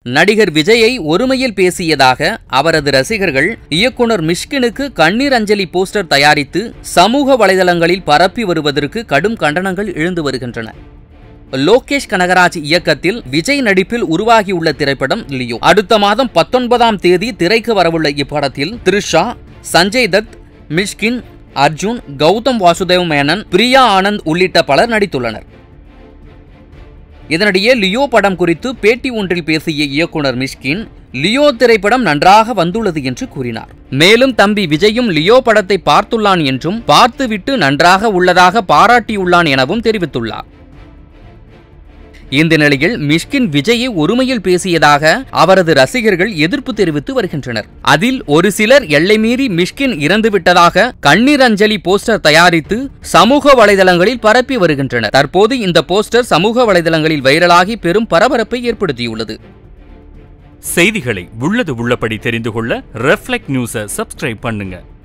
நடிகர் விஜயை ஒருமையில் பேசியதாக அவரது ரசிகர்கள் இயக்குனர் மிஷ்கினுக்கு கண்ணீர் அஞ்சலி போஸ்டர் தயாரித்து சமூக வலைதளங்களில் பரப்பி வருவதற்கு கடும் கண்டனங்கள் எழுந்து வருகின்றன லோகேஷ் கனகராஜ் இயக்கத்தில் விஜய் நடிப்பில் உருவாகியுள்ள திரைப்படம் லியோ அடுத்த மாதம் பத்தொன்பதாம் தேதி திரைக்கு வரவுள்ள இப்படத்தில் த்ரிஷா சஞ்சய் தத் மிஷ்கின் அர்ஜுன் கௌதம் வாசுதேவ் மேனன் பிரியா ஆனந்த் உள்ளிட்ட பலர் நடித்துள்ளனர் இதனிடையே லியோ படம் குறித்து பேட்டி ஒன்றில் பேசிய இயக்குனர் மிஷ்கின் லியோ திரைப்படம் நன்றாக வந்துள்ளது என்று கூறினார் மேலும் தம்பி விஜயும் லியோ படத்தை பார்த்துள்ளான் என்றும் பார்த்துவிட்டு நன்றாக உள்ளதாக பாராட்டியுள்ளான் எனவும் தெரிவித்துள்ளார் இந்த நிலையில் மிஷ்கின் விஜயை ஒருமையில் பேசியதாக அவரது ரசிகர்கள் எதிர்ப்பு தெரிவித்து வருகின்றனர் அதில் ஒரு சிலர் எல்லை மீறி மிஷ்கின் இறந்துவிட்டதாக கண்ணீர் அஞ்சலி போஸ்டர் தயாரித்து சமூக வலைதளங்களில் பரப்பி வருகின்றனர் தற்போது இந்த போஸ்டர் சமூக வலைதளங்களில் வைரலாகி பெரும் பரபரப்பை ஏற்படுத்தியுள்ளது செய்திகளை உள்ளது உள்ளபடி தெரிந்து கொள்ள ரெஃப்ளெக்ட் நியூஸை சப்ஸ்கிரைப் பண்ணுங்க